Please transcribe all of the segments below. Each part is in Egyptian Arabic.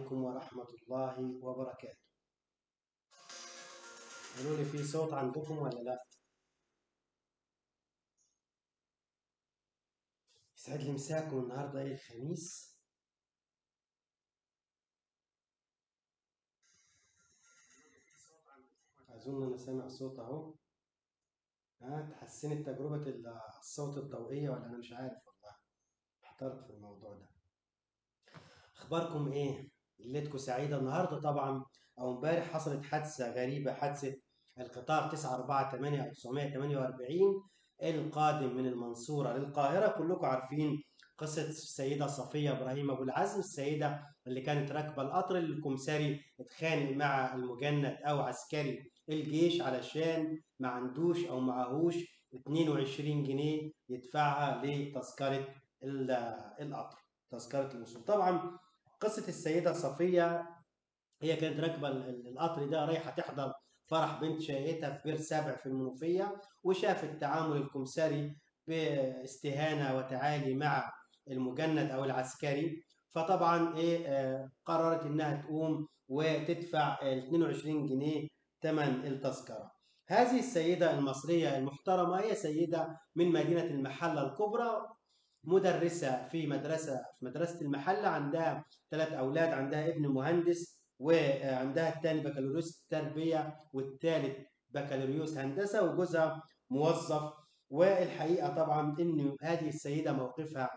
عليكم ورحمة الله وبركاته قولوا لي في صوت عندكم ولا لا يسعد لي مساكم النهارده ايه الخميس اظن انا سامع صوت اهو ها تحسنت تجربة الصوت الضوئية ولا انا مش عارف والله احترت في الموضوع ده اخباركم ايه ليلتكم سعيدة النهارده طبعا او امبارح حصلت حادثة غريبة حادثة القطار 948 او 948 القادم من المنصورة للقاهرة كلكم عارفين قصة السيدة صفية إبراهيم أبو العزم السيدة اللي كانت راكبة القطر اللي الكمساري اتخانق مع المجند أو عسكري الجيش علشان ما عندوش أو معهوش 22 جنيه يدفعها لتذكرة القطر تذكرة الوصول طبعا قصة السيدة صفية هي كانت راكبة القطر ده رايحة تحضر فرح بنت شقيقتها في بير سابع في المنوفية وشافت تعامل الكمساري باستهانة وتعالي مع المجند أو العسكري فطبعا إيه آه قررت إنها تقوم وتدفع 22 جنيه ثمن التذكرة هذه السيدة المصرية المحترمة هي سيدة من مدينة المحلة الكبرى مدرسة في مدرسة في مدرسة المحلة عندها ثلاث أولاد عندها ابن مهندس وعندها الثاني بكالوريوس تربية والثالث بكالوريوس هندسة وجوزها موظف والحقيقة طبعا إن هذه السيدة موقفها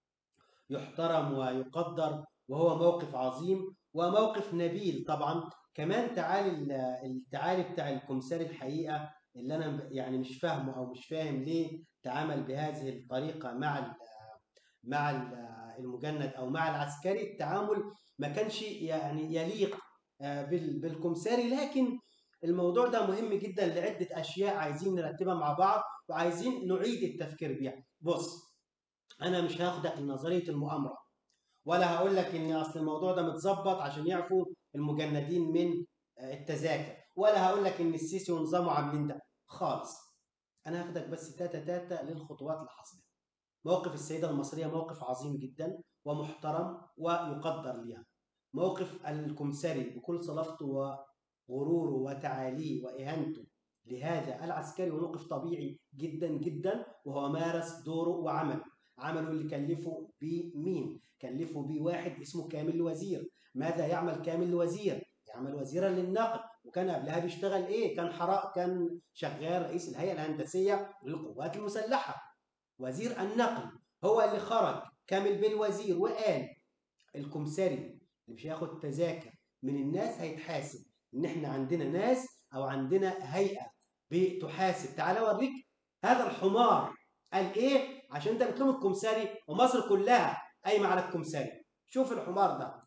يحترم ويقدر وهو موقف عظيم وموقف نبيل طبعا كمان تعالي التعالي بتاع الكمساري الحقيقة اللي أنا يعني مش فاهمه أو مش فاهم ليه تعامل بهذه الطريقة مع مع المجند أو مع العسكري التعامل ما كانش يعني يليق بالكمساري لكن الموضوع ده مهم جدا لعدة أشياء عايزين نرتبها مع بعض وعايزين نعيد التفكير بيها بص أنا مش هاخدك لنظرية المؤامرة ولا هقول لك إن أصل الموضوع ده متظبط عشان يعفوا المجندين من التذاكر ولا هقول لك إن السيسي ونظامه عاملين ده خالص أنا هاخدك بس تاتا تاتا للخطوات اللي حصلت موقف السيدة المصرية موقف عظيم جدا ومحترم ويقدر ليها موقف الكمساري بكل صلافته وغروره وتعاليه وإهانته لهذا العسكري وموقف طبيعي جدا جدا وهو مارس دوره وعمله عمله اللي كلفه بمين كلفه بواحد اسمه كامل الوزير ماذا يعمل كامل الوزير يعمل وزيرا للنقل وكان قبلها بيشتغل ايه كان حراء كان شغال رئيس الهيئه الهندسيه للقوات المسلحه وزير النقل هو اللي خرج كامل بالوزير وقال الكمساري اللي مش هياخد تذاكر من الناس هيتحاسب ان احنا عندنا ناس او عندنا هيئه بتحاسب تعال اوريك هذا الحمار قال ايه عشان انت بتلوم الكمساري ومصر كلها قايمه على الكمساري شوف الحمار ده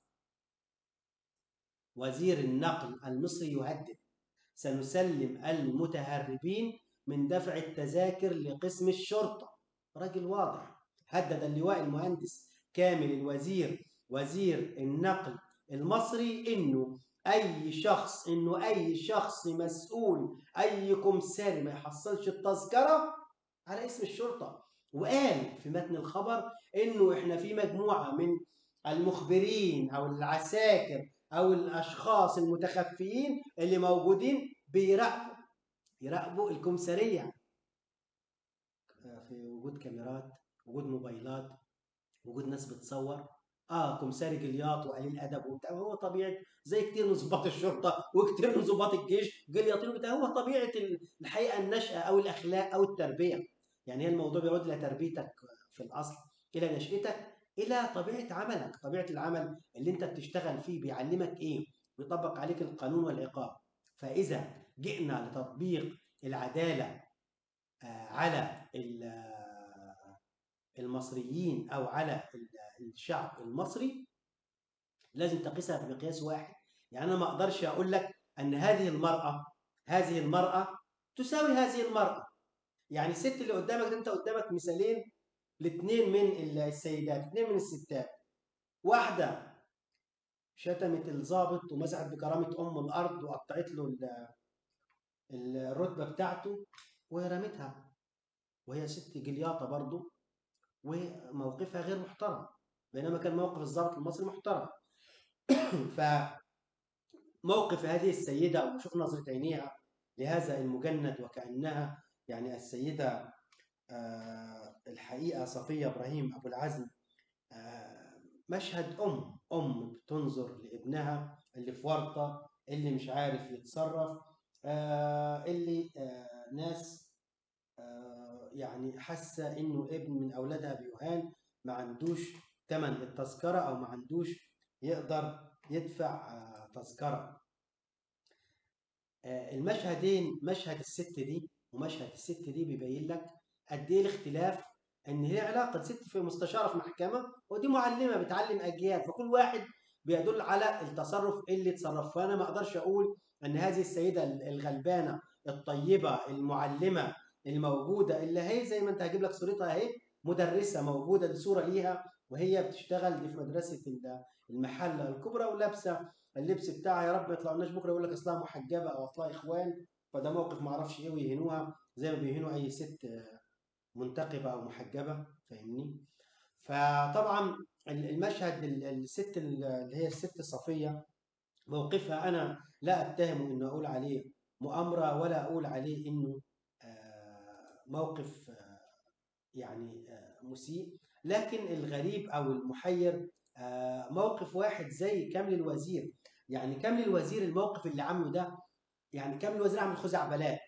وزير النقل المصري يهدد سنسلم المتهربين من دفع التذاكر لقسم الشرطه راجل واضح هدد اللواء المهندس كامل الوزير وزير النقل المصري انه اي شخص انه اي شخص مسؤول اي كمساري ما يحصلش التذكره على اسم الشرطه وقال في متن الخبر انه احنا في مجموعه من المخبرين او العساكر او الاشخاص المتخفيين اللي موجودين بيراقبوا يراقبوا الكمساريه في وجود كاميرات وجود موبايلات وجود ناس بتصور اه كمساري جلياط وقليل ادب وبتاع هو طبيعه زي كتير من ضباط الشرطه وكتير من ضباط الجيش جلياطين وبتاع هو طبيعه الحقيقه النشاه او الاخلاق او التربيه يعني هي الموضوع بيعود الى تربيتك في الاصل الى نشاتك الى طبيعه عملك طبيعه العمل اللي انت بتشتغل فيه بيعلمك ايه بيطبق عليك القانون والعقاب فاذا جئنا لتطبيق العداله على المصريين او على الشعب المصري لازم تقيسها بمقياس واحد يعني انا ما اقدرش اقول لك ان هذه المراه هذه المراه تساوي هذه المراه يعني الست اللي قدامك ده انت قدامك مثالين لاثنين من السيدات اثنين من الستات واحده شتمت الضابط ومسحت بكرامه ام الارض وقطعت له الرتبه بتاعته ورمتها وهي ست جلياطه برضه وموقفها غير محترم بينما كان موقف الضابط المصري محترم فموقف هذه السيدة وشوف نظرة عينيها لهذا المجند وكأنها يعني السيدة آه، الحقيقة صفية إبراهيم أبو العزم آه، مشهد أم أم بتنظر لابنها اللي في ورطة اللي مش عارف يتصرف آه، اللي ناس يعني حاسة إنه ابن من أولادها بيهان ما عندوش ثمن التذكرة أو ما عندوش يقدر يدفع تذكرة المشهدين مشهد الست دي ومشهد الست دي بيبين لك قد ايه الاختلاف ان هي علاقه ست في مستشاره في محكمه ودي معلمه بتعلم اجيال فكل واحد بيدل على التصرف اللي تصرف فانا ما اقدرش اقول ان هذه السيده الغلبانه الطيبه المعلمه الموجوده اللي هي زي ما انت هجيب لك صورتها اهي مدرسه موجوده دي صوره ليها وهي بتشتغل دي في مدرسه المحله الكبرى ولابسه اللبس بتاعها يا رب ما يطلعوناش بكره يقول لك اصلها محجبه او اصلها اخوان فده موقف ما اعرفش ايه ويهنوها زي ما بيهنوا اي ست منتقبه او محجبه فاهمني فطبعا المشهد الست اللي هي الست صفيه موقفها انا لا اتهمه انه اقول عليه مؤامره ولا اقول عليه انه موقف يعني مسيء لكن الغريب او المحير موقف واحد زي كامل الوزير يعني كامل الوزير الموقف اللي عامله ده يعني كامل الوزير عامل خزعبلات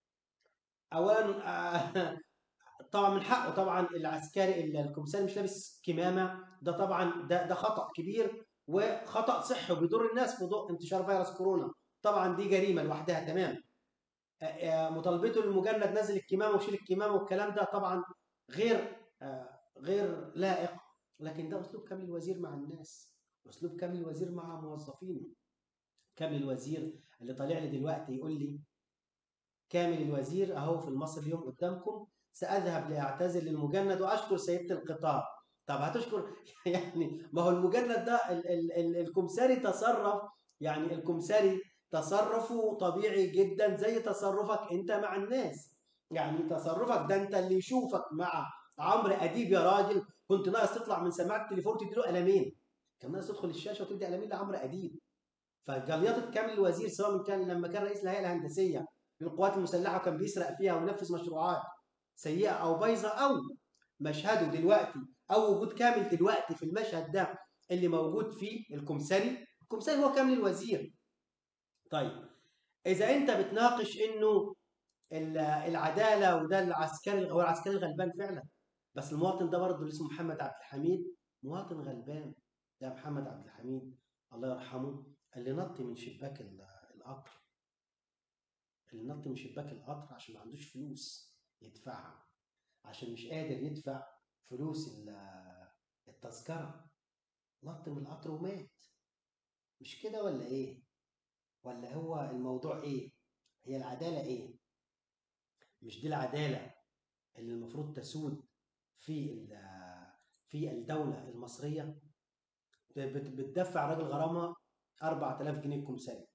اولا طبعا من حقه طبعا العسكري الكمساري مش لابس كمامه ده طبعا ده ده خطا كبير وخطا صحي وبيضر الناس في ضوء انتشار فيروس كورونا طبعا دي جريمه لوحدها تمام مطالبته للمجند نزل الكمامه وشيل الكمامه والكلام ده طبعا غير غير لائق لكن ده اسلوب كامل الوزير مع الناس اسلوب كامل الوزير مع موظفينه كامل الوزير اللي طالع لي دلوقتي يقول لي كامل الوزير اهو في المصري اليوم قدامكم ساذهب لاعتذر للمجند واشكر سياده القطار طب هتشكر يعني ما هو المجند ده ال ال ال الكمساري تصرف يعني الكمساري تصرفه طبيعي جدا زي تصرفك انت مع الناس يعني تصرفك ده انت اللي يشوفك مع عمرو اديب يا راجل كنت ناقص تطلع من سماعه التليفون وتدي له قلمين كان ناقص تدخل الشاشه وتدي قلمين لعمرو اديب فجليطه كامل الوزير سواء كان لما كان رئيس الهيئه الهندسيه للقوات المسلحه وكان بيسرق فيها وينفذ مشروعات سيئه او بايظه او مشهده دلوقتي او وجود كامل دلوقتي في المشهد ده اللي موجود فيه الكمساري الكمساري هو كامل الوزير طيب اذا انت بتناقش انه العداله وده العسكري هو العسكري الغلبان فعلا بس المواطن ده برضه اللي اسمه محمد عبد الحميد مواطن غلبان ده محمد عبد الحميد الله يرحمه اللي نط من شباك القطر اللي نط من شباك القطر عشان ما عندوش فلوس يدفعها عشان مش قادر يدفع فلوس التذكرة نط من القطر ومات مش كده ولا ايه ولا هو الموضوع ايه هي العدالة ايه مش دي العدالة اللي المفروض تسود في في الدولة المصرية بتدفع راجل غرامة 4000 جنيه كمساري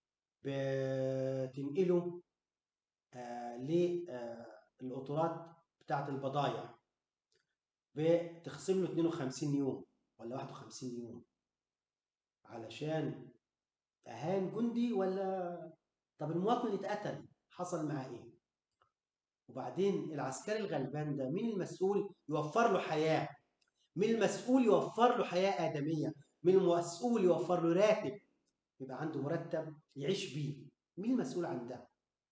بتنقله آه للقطورات بتاعة البضايع بتخصم له 52 يوم ولا 51 يوم علشان اهان جندي ولا طب المواطن اللي اتقتل حصل معاه ايه وبعدين العسكري الغلبان ده مين المسؤول يوفر له حياه مين المسؤول يوفر له حياه ادميه مين المسؤول يوفر له راتب يبقى عنده مرتب يعيش بيه مين المسؤول عن ده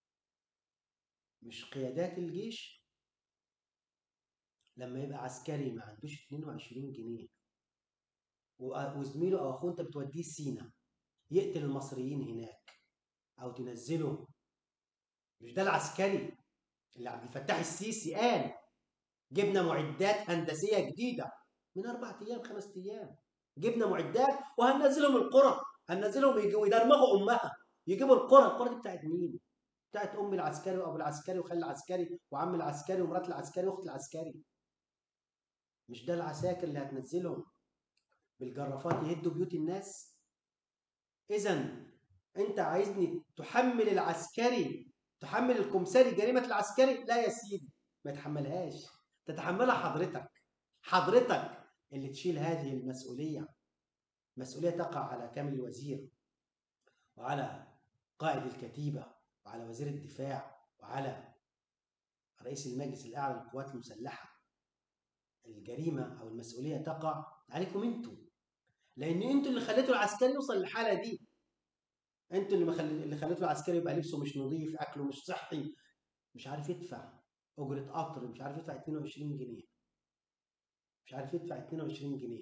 مش قيادات الجيش لما يبقى عسكري ما عندوش 22 جنيه وزميله او اخوه انت بتوديه سينا يقتل المصريين هناك او تنزله مش ده العسكري اللي عبد الفتاح السيسي قال جبنا معدات هندسيه جديده من اربع ايام خمس ايام جبنا معدات وهننزلهم القرى هننزلهم يجوا يدرمغوا امها يجيبوا القرى القرى دي بتاعت مين؟ بتاعت ام العسكري وابو العسكري وخال العسكري وعم العسكري ومرات العسكري واخت العسكري مش ده العساكر اللي هتنزلهم بالجرافات يهدوا بيوت الناس اذا انت عايزني تحمل العسكري تحمل الكمساري جريمه العسكري لا يا سيدي ما تحملهاش تتحملها حضرتك حضرتك اللي تشيل هذه المسؤوليه مسؤولية تقع على كامل الوزير وعلى قائد الكتيبة وعلى وزير الدفاع وعلى رئيس المجلس الأعلى للقوات المسلحة الجريمة أو المسؤولية تقع عليكم أنتم لأن أنتم اللي خليتوا العسكري يوصل للحالة دي أنتوا اللي مخل... اللي خليتوا العسكري يبقى لبسه مش نظيف أكله مش صحي مش عارف يدفع أجرة قطر مش عارف يدفع 22 جنيه مش عارف يدفع 22 جنيه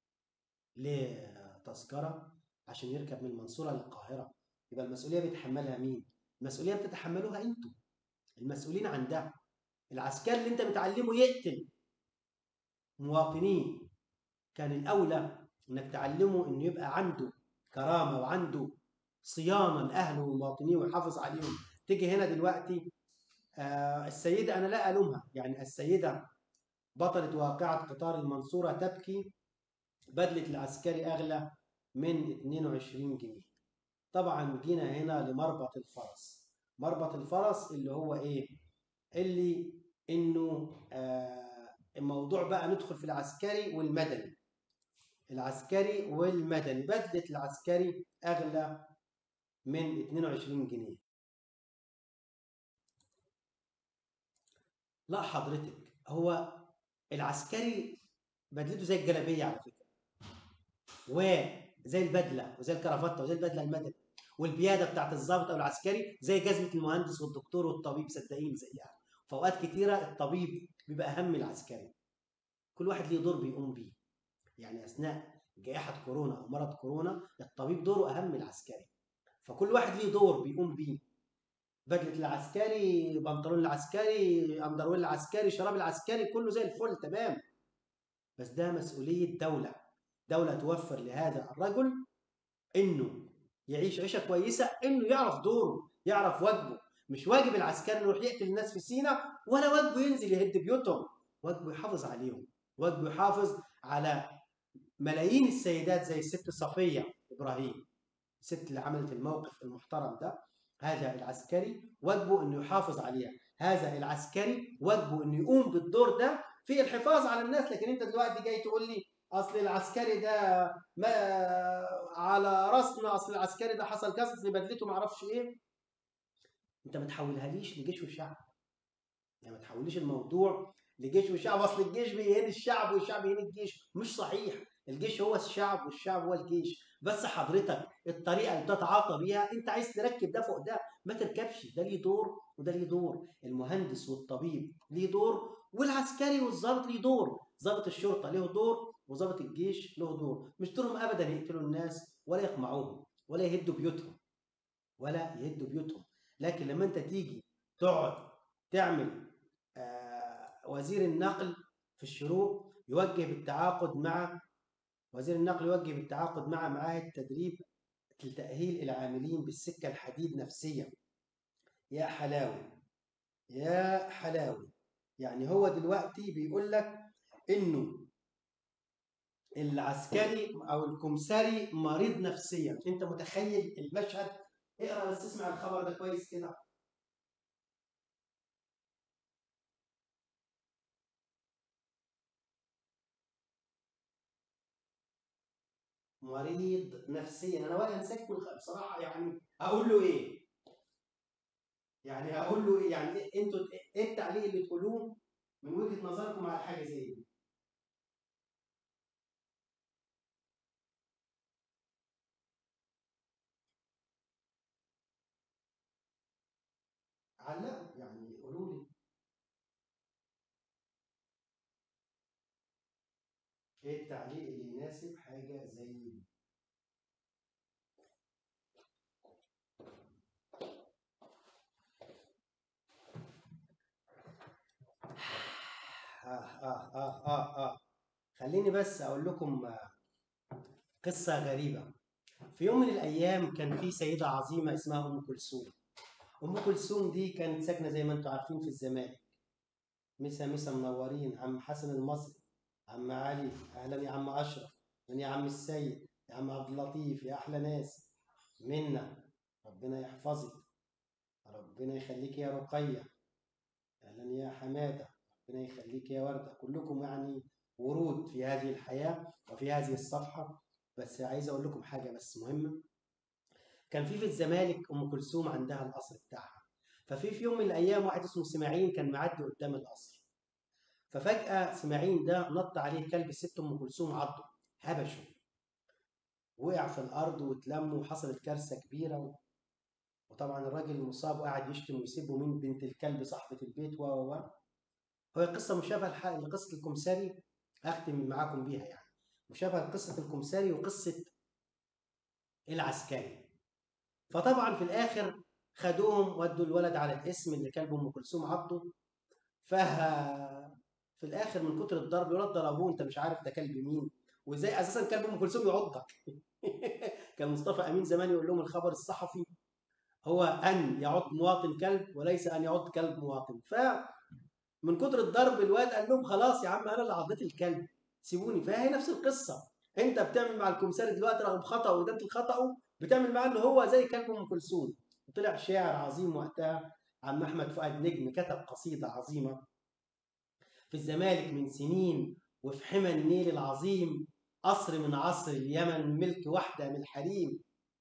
ليه تذكرة عشان يركب من المنصورة للقاهرة يبقى المسؤولية بيتحملها مين؟ المسؤولية بتتحملوها انتوا المسؤولين عن ده العسكري اللي انت بتعلمه يقتل مواطنين كان الأولى انك تعلمه انه يبقى عنده كرامة وعنده صيانة لأهله ومواطنيه ويحافظ عليهم تيجي هنا دلوقتي آه السيدة أنا لا ألومها يعني السيدة بطلة واقعة قطار المنصورة تبكي بدلة العسكري أغلى من 22 جنيه طبعا جينا هنا لمربط الفرس مربط الفرس اللي هو ايه اللي انه آه الموضوع بقى ندخل في العسكري والمدني العسكري والمدني بدلة العسكري أغلى من 22 جنيه لا حضرتك هو العسكري بدلته زي الجلابية على فكرة وزي البدلة وزي الكرافتة وزي البدلة المدني والبيادة بتاعت الضابط أو العسكري زي جزمة المهندس والدكتور والطبيب صدقيني زيها في أوقات كتيرة الطبيب بيبقى أهم من العسكري كل واحد ليه دور بيقوم بيه يعني أثناء جائحة كورونا أو مرض كورونا الطبيب دوره أهم من العسكري فكل واحد ليه دور بيقوم بيه بدلة العسكري بنطلون العسكري أندرويل العسكري شراب العسكري كله زي الفل تمام بس ده مسؤولية دولة دولة توفر لهذا الرجل إنه يعيش عيشة كويسة إنه يعرف دوره يعرف واجبه مش واجب العسكري إنه يروح يقتل الناس في سينا ولا واجبه ينزل يهد بيوتهم واجبه يحافظ عليهم واجبه يحافظ على ملايين السيدات زي الست صفية إبراهيم الست اللي عملت الموقف المحترم ده هذا العسكري واجبه انه يحافظ عليها هذا العسكري واجبه انه يقوم بالدور ده في الحفاظ على الناس لكن انت دلوقتي جاي تقول لي اصل العسكري ده ما على راسنا اصل العسكري ده حصل كذا اصل بدلته ما اعرفش ايه انت ما تحولهاليش لجيش وشعب يعني ما تحوليش الموضوع لجيش وشعب اصل الجيش بيهين الشعب والشعب يهين الجيش مش صحيح الجيش هو الشعب والشعب هو الجيش بس حضرتك الطريقه اللي بتتعاطى بيها انت عايز تركب ده فوق ده ما تركبش ده ليه دور وده ليه دور المهندس والطبيب ليه دور والعسكري والضابط ليه دور ضابط الشرطه له دور وضابط الجيش له دور مش دورهم ابدا يقتلوا الناس ولا يقمعوهم ولا يهدوا بيوتهم ولا يهدوا بيوتهم لكن لما انت تيجي تقعد تعمل آه وزير النقل في الشروق يوجه بالتعاقد مع وزير النقل يوجه بالتعاقد مع معاهد تدريب لتأهيل العاملين بالسكة الحديد نفسيا يا حلاوي يا حلاوي يعني هو دلوقتي بيقول لك انه العسكري او الكمساري مريض نفسيا انت متخيل المشهد اقرا بس اسمع الخبر ده كويس كده مريض نفسيا انا ولا مسكت بصراحه يعني اقول له ايه يعني اقول له ايه يعني إيه انتوا ايه التعليق اللي تقولوه من وجهه نظركم على حاجه زي دي علقوا يعني قولوا لي ايه التعليق اللي يناسب حاجه زي دي آه آه آه آه آه خليني بس أقول لكم آه، قصة غريبة في يوم من الأيام كان في سيدة عظيمة اسمها أم كلثوم أم كلثوم دي كانت ساكنة زي ما أنتم عارفين في الزمالك مسا مسا منورين عم حسن المصري عم علي أهلا يا عم أشرف أهلا يا عم السيد يا عم عبد اللطيف يا أحلى ناس منا ربنا يحفظك ربنا يخليك يا رقية أهلا يا حمادة ربنا يخليك يا وردة كلكم يعني ورود في هذه الحياة وفي هذه الصفحة بس عايز اقول لكم حاجه بس مهمه كان في في الزمالك ام كلثوم عندها القصر بتاعها ففي في يوم من الايام واحد اسمه سماعين كان معدي قدام القصر ففجاه سماعين ده نط عليه كلب الست ام كلثوم عضه هبشه وقع في الارض واتلم وحصلت كارثه كبيره وطبعا الراجل المصاب وقعد يشتم ويسيبه من بنت الكلب صاحبه البيت و و هو قصه مشابهه لقصه الكمساري اختم معاكم بيها يعني مشابهه لقصه الكمساري وقصه العسكري فطبعا في الاخر خدوهم ودوا الولد على الاسم اللي كلب ام كلثوم عضه ف في الاخر من كتر الضرب الولد ضربوه انت مش عارف ده كلب مين وازاي اساسا كلب ام كلثوم يعضك كان مصطفى امين زمان يقول لهم الخبر الصحفي هو ان يعض مواطن كلب وليس ان يعض كلب مواطن ف من كتر الضرب الواد قال لهم خلاص يا عم انا اللي عضيت الكلب سيبوني فهي نفس القصه انت بتعمل مع الكمساري دلوقتي رغم خطأه وده خطأه بتعمل معاه ان هو زي كلب ام كلثوم طلع شاعر عظيم وقتها عم احمد فؤاد نجم كتب قصيده عظيمه في الزمالك من سنين وفي حمى النيل العظيم قصر من عصر اليمن ملك واحده من الحريم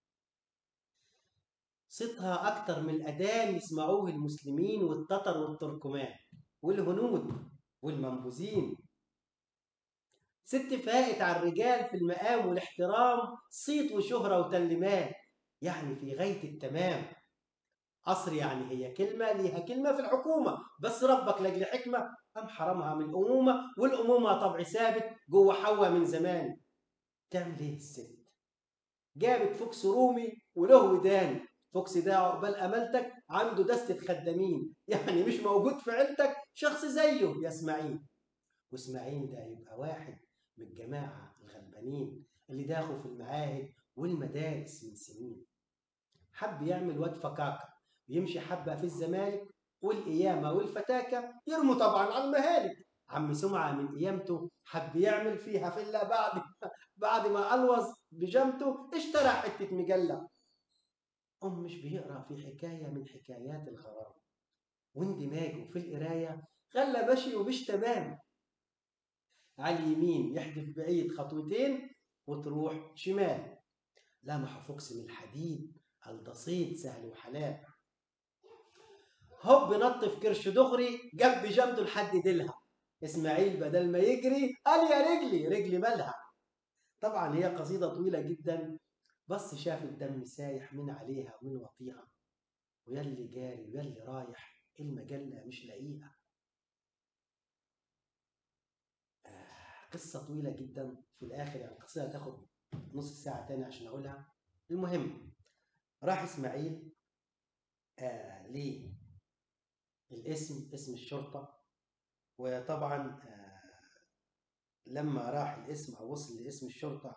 صيتها اكتر من الاذان يسمعوه المسلمين والتتر والتركمان والهنود والمنبوذين ست فائت على الرجال في المقام والاحترام صيت وشهرة وتلمات يعني في غاية التمام قصر يعني هي كلمة ليها كلمة في الحكومة بس ربك لأجل حكمة أم حرمها من الأمومة والأمومة طبع ثابت جوه حواء من زمان تعمل إيه الست جابت فوكس رومي وله ودان فوكس ده عقبال أملتك عنده دستة خدامين يعني مش موجود في عيلتك شخص زيه يا اسماعيل واسماعيل ده يبقى واحد من الجماعة الغلبانين اللي داخوا في المعاهد والمدارس من سنين حب يعمل واد فكاكة ويمشي حبة في الزمالك والقيامة والفتاكة يرموا طبعا على المهالك عم سمعة من قيامته حب يعمل فيها فيلا بعد بعد ما ألوظ بجامته اشترى حتة مجلة أم مش بيقرأ في حكاية من حكايات الغرام واندماجه في القراية خلى مشي ومش تمام على اليمين يحدف بعيد خطوتين وتروح شمال لمح فوكس من الحديد البسيط سهل وحلال هوب نط في كرش دغري جاب بجامده لحد ديلها اسماعيل بدل ما يجري قال يا رجلي رجلي مالها طبعا هي قصيده طويله جدا بس شاف الدم سايح من عليها ومن وطيها ويلي جاري ويلي رايح المجله مش لاقيها قصة طويلة جدا في الآخر يعني القصيدة هتاخد نص ساعة تاني عشان أقولها المهم راح إسماعيل آه ليه الاسم اسم الشرطة وطبعا آه لما راح الاسم أو وصل لاسم الشرطة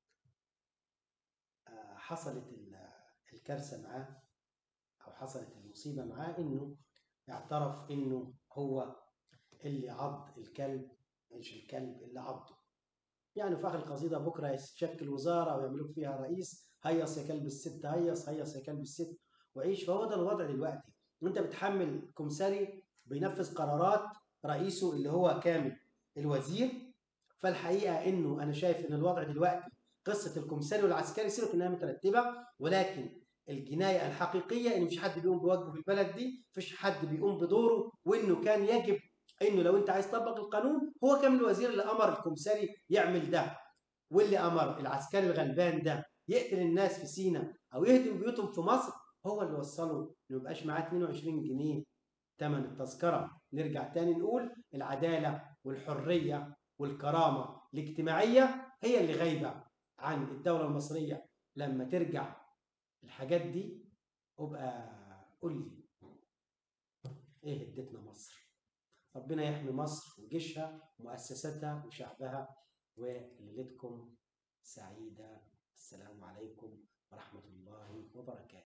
آه حصلت الكارثة معاه أو حصلت المصيبة معاه إنه اعترف إنه هو اللي عض الكلب مش الكلب اللي عضه يعني في اخر القصيده بكره يشكل وزاره ويعملوا فيها رئيس هيص يا كلب الست هيص هيص يا كلب الست وعيش فهو ده الوضع دلوقتي انت بتحمل كمساري بينفذ قرارات رئيسه اللي هو كامل الوزير فالحقيقه انه انا شايف ان الوضع دلوقتي قصه الكمساري والعسكري سيبك انها مترتبه ولكن الجنايه الحقيقيه ان مفيش حد بيقوم بواجبه في البلد دي مفيش حد بيقوم بدوره وانه كان يجب انه لو انت عايز تطبق القانون هو كان الوزير اللي امر الكمساري يعمل ده واللي امر العسكري الغلبان ده يقتل الناس في سينا او يهدم بيوتهم في مصر هو اللي وصله ما يبقاش معاه 22 جنيه ثمن التذكره نرجع تاني نقول العداله والحريه والكرامه الاجتماعيه هي اللي غايبه عن الدوله المصريه لما ترجع الحاجات دي ابقى قول لي ايه ادتنا مصر ربنا يحمي مصر وجيشها ومؤسساتها وشعبها وليلتكم سعيدة السلام عليكم ورحمة الله وبركاته